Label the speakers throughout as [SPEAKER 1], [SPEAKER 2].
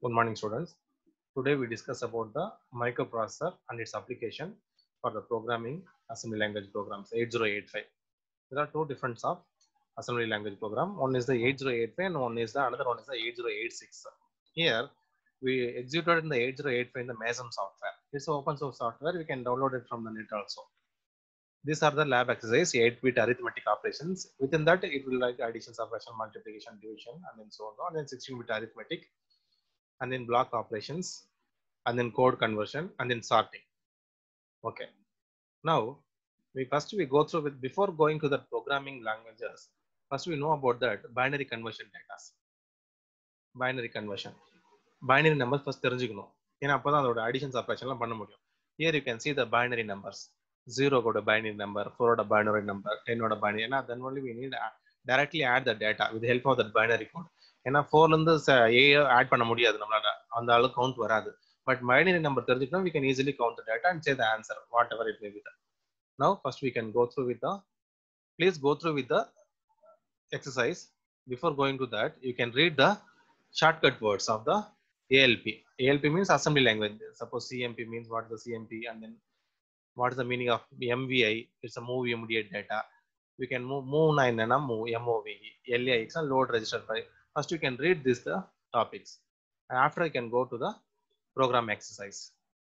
[SPEAKER 1] Good morning, students. Today we discuss about the microprocessor and its application for the programming assembly language programs 8085. There are two different of assembly language program. One is the 8085 and one is the another one is the 8086. Here we executed in the 8085 in the MESM software. It's an open source software. We can download it from the net also. These are the lab exercise, 8-bit arithmetic operations. Within that, it will like addition, subtraction, multiplication, division, and then so on. And then 16-bit arithmetic, and then block operations, and then code conversion, and then sorting. Okay. Now, we first we go through with before going to the programming languages. First, we know about that binary conversion data. Binary conversion. Binary numbers first தெரிஞ்சுக்கணும் ஏன்னா அப்பதான் அதோட addition சப்ராக்ஷன்லாம் பண்ண முடியும் here you can see the binary numbers ஜீரோவோட binary number ஃபோரோட binary number டென்னோட பைனரி ஏன்னா then only we need directly add the data with help of that binary code ஏன்னா ஃபோர்லேருந்து ஏ ஆட் பண்ண முடியாது நம்மளால அந்த அளவுக்கு கவுண்ட் வராது பட் பைனரி நம்பர் தெரிஞ்சுக்கணும் we can easily count the data and say the answer whatever it may be now first we can go through with the please go through with the exercise before going to that you can read the shortcut words of the ALP. ALP means assembly language. Suppose CMP means what is the CMP and then what is the meaning of MVI? It's a move immediate data. We can move move nine and move MOVE, LAX and load register file. First you can read this the topics. And after you can go to the program exercise.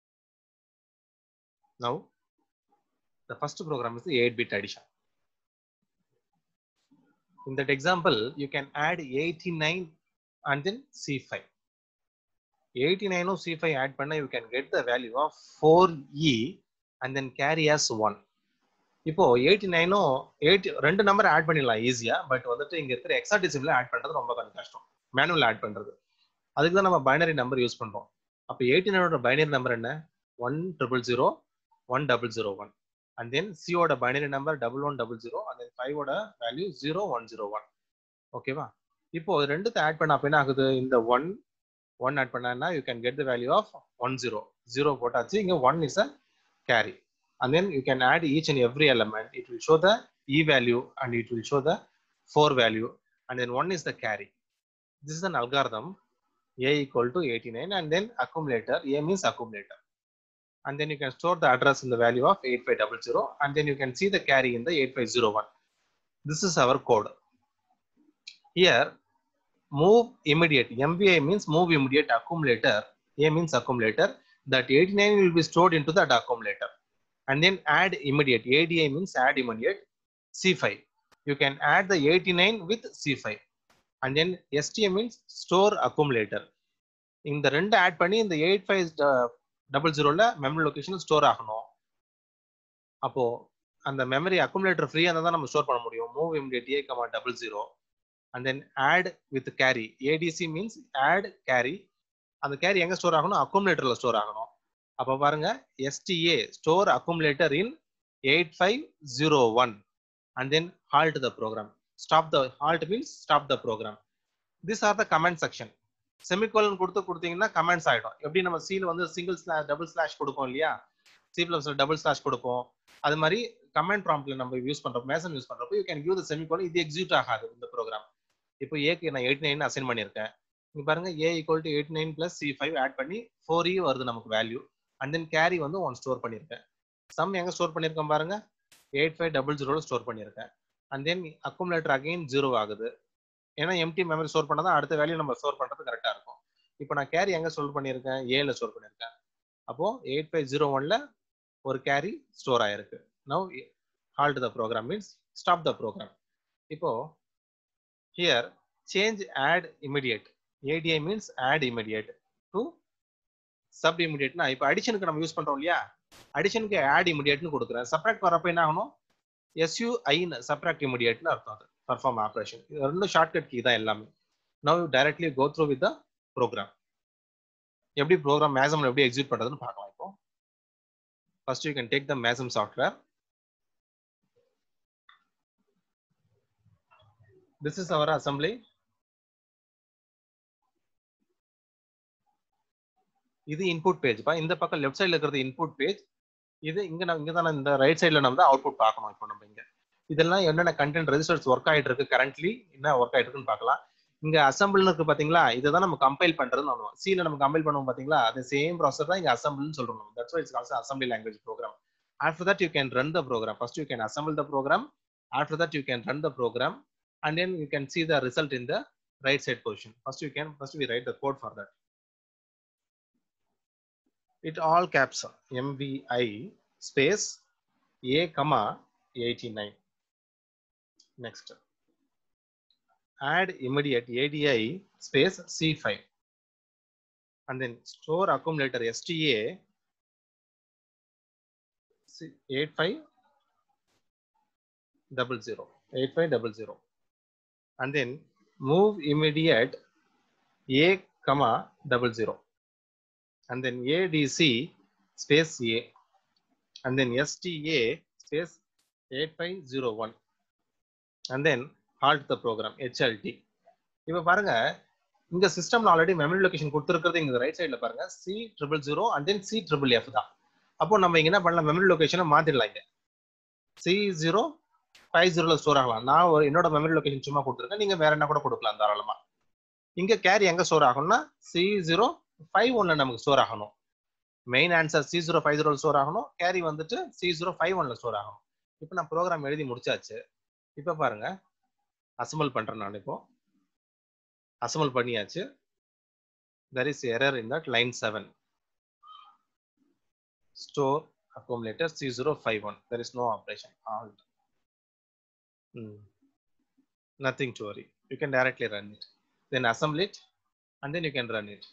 [SPEAKER 1] Now the first program is the 8-bit addition. In that example, you can add 89 and then C5. 89 or C5 add பண்ண you can get the value of 4E and then carry as 1. இப்போ 89 8 ரெண்டு number add பண்ணிடலாம் ஈஸியா but வந்துட்டு இங்க இருக்கிற எக்ஸாடிசிம்ல add பண்றது ரொம்ப கொஞ்சம் கஷ்டம் மேனுவல் ஆட் பண்றது அதுக்கு தான் நம்ம பைனரி நம்பர் யூஸ் பண்றோம் அப்போ எயிட்டி நைனோட பைனரி நம்பர் என்ன one triple zero one double zero one and then சியோட binary number double one double zero and then ஃபைவோட value zero one zero one ஓகேவா இப்போ ரெண்டுத்தை ஆட் பண்ண அப்ப என்ன ஆகுது இந்த ஒன் ஒன் ஆட் பண்ணா you can get the value of one zero zero போட்டாச்சு இங்க one is a carry and then you can add each and every element it will show the e value and it will show the 4 value and then 1 is the carry this is an algorithm a equal to 89 and then accumulator a means accumulator and then you can store the address in the value of 8500 and then you can see the carry in the 8501 this is our code here move immediate mvi means move immediate accumulator a means accumulator that 89 will be stored into that accumulator and then add immediate ADI means add immediate C5 you can add the 89 with C5 and then STM means store accumulator இந்த ரெண்டு add பண்ணி இந்த eight five double ஜீரோல memory location store ஆகணும் அப்போ அந்த memory accumulator ஃப்ரீயாக இருந்தால் தான் நம்ம ஸ்டோர் பண்ண முடியும் move immediate A comma double zero and then add with carry ADC means add carry அந்த கேரி எங்க ஸ்டோர் ஆகணும் அக்குமுலேட்டர்ல ஸ்டோர் ஆகணும் அப்போ பாருங்க STA store accumulator in eight five zero one and then halt the program stop the halt means stop the program this are the comment section semicolon கொடுத்து கொடுத்தீங்கன்னா comments ஆயிடும் எப்படி நம்ம சீல வந்து சிங்கிள் ஸ்லாஷ் டபுள் ஸ்லாஷ் கொடுப்போம் இல்லையா C பிளஸ்ல double slash கொடுப்போம் அது மாதிரி கமெண்ட் ப்ராம்ப்ட்ல நம்ம யூஸ் பண்றோம் மேசன் யூஸ் பண்றப்போ you can give the semicolon இது எக்ஸிக்யூட் ஆகாது இந்த ப்ரோக்ராம் இப்போ ஏக்கு நான் எயிட் நைன் அசைன் பண்ணியிருக்கேன் இங்க பாருங்க A equal to eight nine plus C five add பண்ணி ஃபோர் இ வருது நமக்கு வேல்யூ அண்ட் தென் கேரி வந்து ஒன் ஸ்டோர் பண்ணியிருக்கேன் சம் எங்க ஸ்டோர் பண்ணியிருக்கேன் பாருங்க எயிட் ஃபைவ் டபுள் ஜீரோல ஸ்டோர் பண்ணியிருக்கேன் and then accumulator again zero ஆகுது ஏன்னா எம்டி மெமரி ஸ்டோர் பண்ணாதான் அடுத்த வேல்யூ நம்ம ஸ்டோர் பண்றது கரெக்டா இருக்கும் இப்போ நான் கேரி எங்க ஸ்டோர் பண்ணியிருக்கேன் ஏல ஸ்டோர் பண்ணியிருக்கேன் அப்போ எயிட் ஃபைவ் ஜீரோ ஒன்ல ஒரு கேரி ஸ்டோர் ஆயிருக்கு now halt the program means stop the program இப்போ here change add immediate ADI means add immediate to sub இமிடியேட்னா இப்போ அடிஷனுக்கு நம்ம யூஸ் பண்றோம் இல்லையா அடிஷனுக்கு ஆட் இமிடியேட்னு கொடுக்குறேன் சப்ராக்ட் வரப்ப என்ன ஆகணும் எஸ்யூஐன்னு சப்ராக்ட் இமிடியேட்னு அர்த்தம் அது பர்ஃபார்ம் ஆப்ரேஷன் இது ரெண்டும் ஷார்ட்கட் கீ தான் எல்லாமே now directly go through with the program எப்படி ப்ரோக்ராம் மேசம் எப்படி எக்ஸிக்யூட் பண்றதுன்னு பார்க்கலாம் இப்போ first you can take the மேசம் software this is our assembly இது இன்புட் பேஜ் பா இந்த பக்கம் லெஃப்ட் சைடுல இருக்கிறது இன்புட் பேஜ் இது இங்க நான் இங்க தான் இந்த ரைட் சைடுல நம்ம தான் அவுட்புட் பார்க்கணும் இப்போ நம்ம இங்க இதெல்லாம் என்னென்ன கண்டென்ட் ரெஜிஸ்டர்ஸ் ஒர்க் ஆயிட்டு இருக்கு கரண்ட்லி என்ன ஒர்க் ஆயிட்டு இருக்குன்னு பார்க்கலாம் இங்க அசம்பிள்னு இருக்கு பாத்தீங்களா இதை தான் நம்ம கம்பைல் பண்றதுன்னு பண்ணுவோம் சில நம்ம கம்பைல் பண்ணுவோம் பாத்தீங்களா அது சேம் ப்ராசஸ் தான் இங்க அசம்பிள்னு சொல்றோம் நம்ம that's why it's also assembly language program after that you can run the program first you can assemble the program after that you can run the program and then you can see the result in the right side position first you can first we write the code for that it all caps mvi space a comma 89 next add immediate adi space c5 and then store accumulator sta 85 double zero 85 double zero and then move immediate a comma double zero and then ADC space A and then STA space 8501 and then halt the program HLT இப்போ பாருங்க இங்க சிஸ்டம்ல already memory location கொடுத்துருக்கிறது இங்க right சைடுல பாருங்க C triple zero and then C triple F தான் அப்போ நம்ம இங்க என்ன பண்ணலாம் மெமரி லொகேஷனை மாத்திடலாம் இங்க சி ஜீரோ ஃபைவ் ஜீரோல ஸ்டோர் ஆகலாம் நான் ஒரு என்னோட மெமரி லொகேஷன் சும்மா கொடுத்துருக்கேன் நீங்க வேற என்ன கூட கொடுக்கலாம் தாராளமா இங்க கேரி எங்க ஸ்டோர் ஆகும்னா சி ஜீரோ ஃபைவ் ஒன்ல நமக்கு ஸ்டோர் ஆகணும் main answer C zero five zero store ஆகணும் கேரி வந்துட்டு சி ஜீரோ ஃபைவ் ஒன்ல ஸ்டோர் ஆகணும் இப்போ நான் ப்ரோக்ராம் எழுதி முடிச்சாச்சு இப்போ பாருங்க அசம்பிள் பண்றேன் நான் இப்போ அசம்பிள் பண்ணியாச்சு there is error in that line 7 store accumulator c051 there is no operation alt Hmm. nothing to worry you can directly run it then assemble it and then you can run it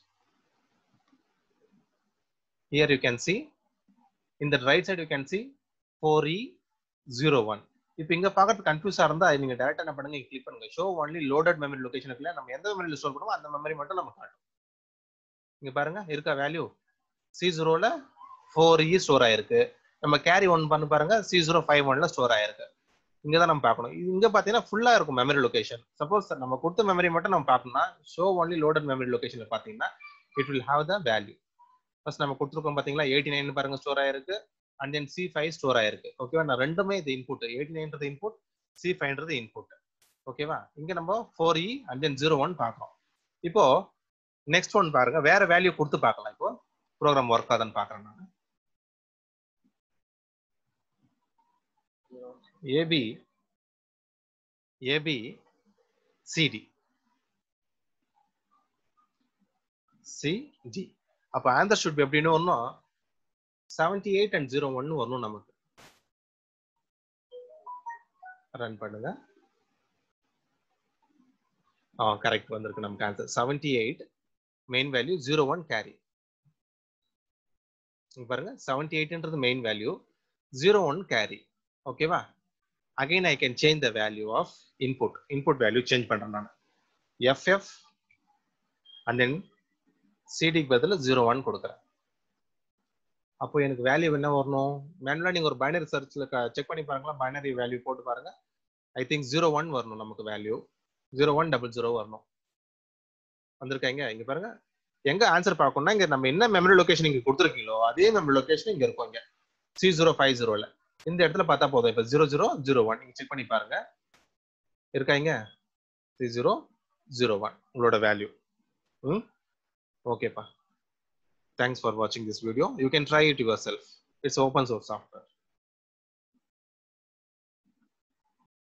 [SPEAKER 1] here you can see in the right side you can see 4e01 இப்போ இங்க பார்க்கறது கன்ஃபியூஸா இருந்தா நீங்க டேரக்டா என்ன பண்ணுங்க click பண்ணுங்க show only loaded memory location இருக்குல்ல நம்ம எந்த மெமரியில் ஸ்டோர் பண்ணுமோ அந்த மெமரி மட்டும் நம்ம காட்டும் இங்க பாருங்க இருக்கா வேல்யூ சி ஜீரோல ஃபோர் இ ஸ்டோர் ஆயிருக்கு நம்ம கேரி ஒன் பண்ணி பாருங்க சி ஜீரோ ஃபைவ் ஒன்ல ஸ்டோர் ஆயிருக்கு இங்க தான் நம்ம பார்க்கணும் இங்க பாத்தீங்கன்னா ஃபுல்லா இருக்கும் மெமரி லொகேஷன் சப்போஸ் நம்ம கொடுத்த மெமரி மட்டும் நம்ம பார்க்கணும்னா ஷோ ஒன்லி லோடட் மெமரி லொகேஷன்ல பாத்தீங்கன்னா it will have the value first நம்ம கொடுத்துருக்கோம் பாத்தீங்களா எயிட்டி நைன் பாருங்க ஸ்டோர் ஆயிருக்கு and then C five store ஆயிருக்கு ஓகேவா நான் ரெண்டுமே இது இன்புட் எயிட்டி நைன்றது இன்புட் சி ஃபைவ்ன்றது இன்புட் ஓகேவா இங்க நம்ம four E and then zero one பார்க்கறோம் இப்போ நெக்ஸ்ட் ஒன் பாருங்க வேற வேல்யூ கொடுத்து பார்க்கலாம் இப்போ ப்ரோக்ராம் ஒர்க் ஆகுதுன்னு பாக்குறேன் நான் ஏபி ஏபி சிடி சிடி அப்போ ஆன்சர் ஷுட் பி எப்படின்னு வரணும் செவன்டி எயிட் அண்ட் ஜீரோ ஒன்னு வரணும் நமக்கு ரன் பண்ணுங்க ஆ கரெக்ட் வந்திருக்கு நமக்கு answer seventy eight main value zero one carry பாருங்க செவன்டி எயிட்ன்றது main value zero one carry ஓகேவா again I can change the value of input input value change பண்றேன் நான் எஃப்எஃப் அண்ட் தென் சிடிக்கு பதில் ஜீரோ ஒன் கொடுக்குறேன் அப்போ எனக்கு வேல்யூ என்ன வரணும் மேனுவலா நீங்க ஒரு பைனரி சர்ச்ல செக் பண்ணி பாருங்களா பைனரி வேல்யூ போட்டு பாருங்க ஐ திங்க் ஜீரோ ஒன் வரணும் நமக்கு value zero one double zero வரணும் வந்திருக்காங்க இங்க பாருங்க எங்க ஆன்சர் பார்க்கணும்னா இங்க நம்ம என்ன மெமரி லொகேஷன் இங்க கொடுத்துருக்கீங்களோ அதே மெமரி லொகேஷன் இங்க இருக்கும் இங்க சி ஜீரோ ஃபைவ் ஜீரோல இந்த இடத்துல பார்த்தா போதும் இப்போ ஜீரோ ஜீரோ ஜீரோ ஒன் நீங்க செக் பண்ணி பாருங்க இருக்காங்க சி ஜீரோ ஜீரோ ஒன் உங்களோட வேல்யூ ம் ஓகேப்பா thanks for watching this video you can try it yourself it's open source software